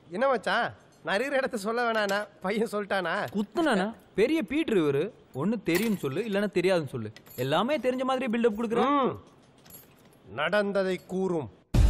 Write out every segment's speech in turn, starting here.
என்ன மச்சான் நான் இருக்கிற இடத்த சொல்ல வேணாண்ணா பையன் சொல்லிட்டானா குத்துனானா பெரிய பீட்ரு இவரு ஒண்ணு தெரியும்னு சொல்லு இல்லைன்னா தெரியாதுன்னு சொல்லு எல்லாமே தெரிஞ்ச மாதிரி பில்டப் கொடுக்குறான் ம். நடந்ததை கூறும்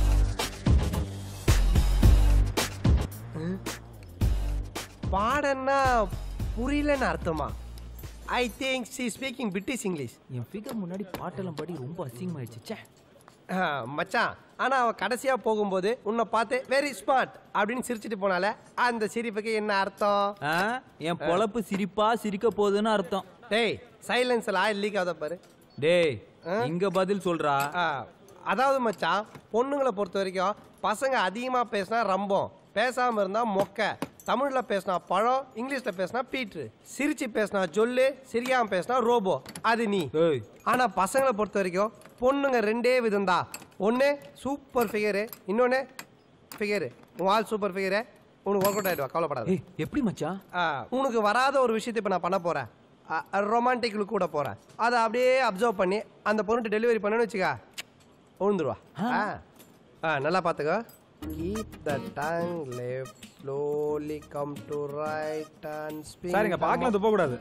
ம். பாடன்னா புரியலன்னு அர்த்தமா I think she speaking British English என் ஃபிகர் முன்னாடி பாட்டெல்லாம் படி ரொம்ப அசிங்கமாயிடுச்சு ச்சே மச்சான் ஆனா அவ கடைசியா போகும்போது உன்னை பார்த்து வெரி ஸ்மார்ட் அப்படின்னு சிரிச்சிட்டு போனால அந்த சிரிப்புக்கு என்ன அர்த்தம் ஆ, என் பொழப்பு சிரிப்பா சிரிக்க போகுதுன்னு அர்த்தம் டேய் சைலன்ஸ்ல ஆயில் லீக் ஆகுத பாரு டேய் இங்க பதில் சொல்றா ஆ, அதாவது மச்சான் பொண்ணுங்களை பொறுத்த வரைக்கும் பசங்க அதிகமா பேசினா ரம்பம் பேசாம இருந்தா மொக்க தமிழ்ல பேசினா பழம் இங்கிலீஷ்ல பேசினா பீட்ரு சிரிச்சு பேசினா ஜொல்லு சிரியாம பேசினா ரோபோ அது நீ ஏய் ஆனா பசங்களை பொறுத்த வரைக்கும் பொண்ணுங்க ரெண்டே விதம்தா ஒன்று சூப்பர் ஃபிகரு இன்னொன்று ஃபிகரு உன் ஆள் சூப்பர் ஃபிகரு உனக்கு ஒர்க் அவுட் ஆயிடுவா கவலைப்படாத ஏய் எப்படி மச்சான் ஆ, உனக்கு வராத ஒரு விஷயத்தை இப்போ நான் பண்ண போறேன் ரொமான்டிக் லுக் கூட போறேன் அதை அப்படியே அப்சர்வ் பண்ணி அந்த பொருட்டு டெலிவரி பண்ணணும்னு வச்சுக்கா விழுந்துருவா ஆ. ஆ நல்லா பார்த்துக்கோ keep the tongue left slowly come to right and speak sir இங்க பார்க்கலாம் துப்ப கூடாது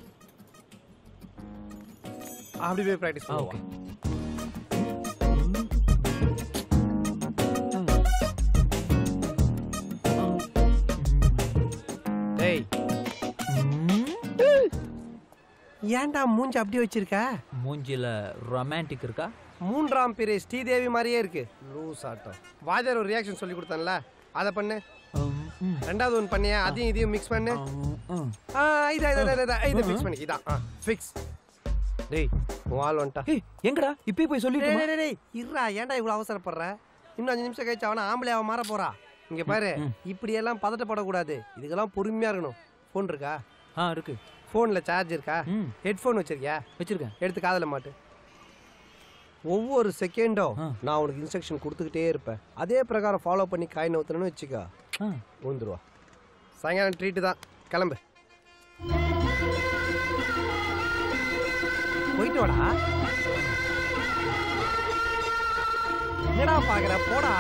அப்படி போய் ப்ராக்டிஸ் ஆ பண்ணுவோம் ஓகே டேய் ஏன்டா மூஞ்சி அப்படியே வச்சிருக்க மூஞ்சில ரொமான்டிக் இருக்கா மூன்றாம் பிறை ஸ்ரீதேவி மாதிரியே இருக்கு லூஸ் ஆட்டம் வாஜர் ஒரு ரியாக்ஷன் சொல்லி கொடுத்தேன்ல அதை பண்ணு ரெண்டாவது ஒன்று பண்ணியா அதையும் இதையும் மிக்ஸ் பண்ணு ஆ இதா இதா இதா, இதா இதை ஃபிக்ஸ் பண்ணி இதான் ஆ ஃபிக்ஸ் டேய் உன் ஆள் வந்துட்டா ஏய் எங்கடா இப்பயே போய் டேய் சொல்லிட்டு டேய், டேய், டேய் இருடா ஏன்டா இவ்வளவு அவசரப்படுற இன்னும் அஞ்சு நிமிஷம் கழிச்சு அவன ஆம்பளை அவன் மாற போறா இங்க பாரு இப்படி எல்லாம் பதட்டப்படக்கூடாது இதுக்கெல்லாம் பொறுமையா இருக்கணும் ஃபோன் இருக்கா ஆ இருக்கு ஃபோன்ல சார்ஜ் இருக்கா ம் ஹெட்ஃபோன் வச்சிருக்கியா வச்சிருக்கேன் எடுத்து காதுல மாட்டு ஒவ்வொரு செகண்டும் ஆ. நான் உனக்கு இன்ஸ்ட்ரக்ஷன் கொடுத்துக்கிட்டே இருப்பேன் அதே பிரகாரம் ஃபாலோ பண்ணி காய் நவுத்தணும்னு வச்சுக்கோ ஆ விழுந்துருவா சாயங்காலம் ட்ரீட்டு தான் கிளம்பு போயிட்டு வாடா என்னடா பாக்குற போடா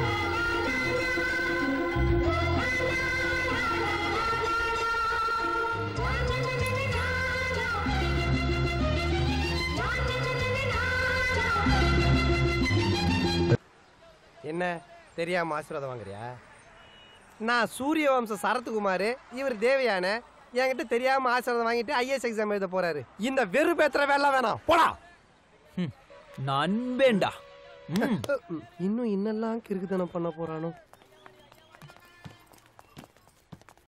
என்ன தெரியாம ஆசீர்வாதம் வாங்குறியா நான் சூரிய வம்ச சரத்குமார் இவர் தேவயான என்கிட்ட தெரியாம ஆசீர்வாதம் வாங்கிட்டு ஐஏஎஸ் எக்ஸாம் எழுத போறாரு இந்த வெறுப்பேத்துற வேலை வேணாம் போடா ம், நான் அன்பேண்டா ம் இன்னும் இன்னெல்லாம் கிறுக்குத்தனம் பண்ண போறானோ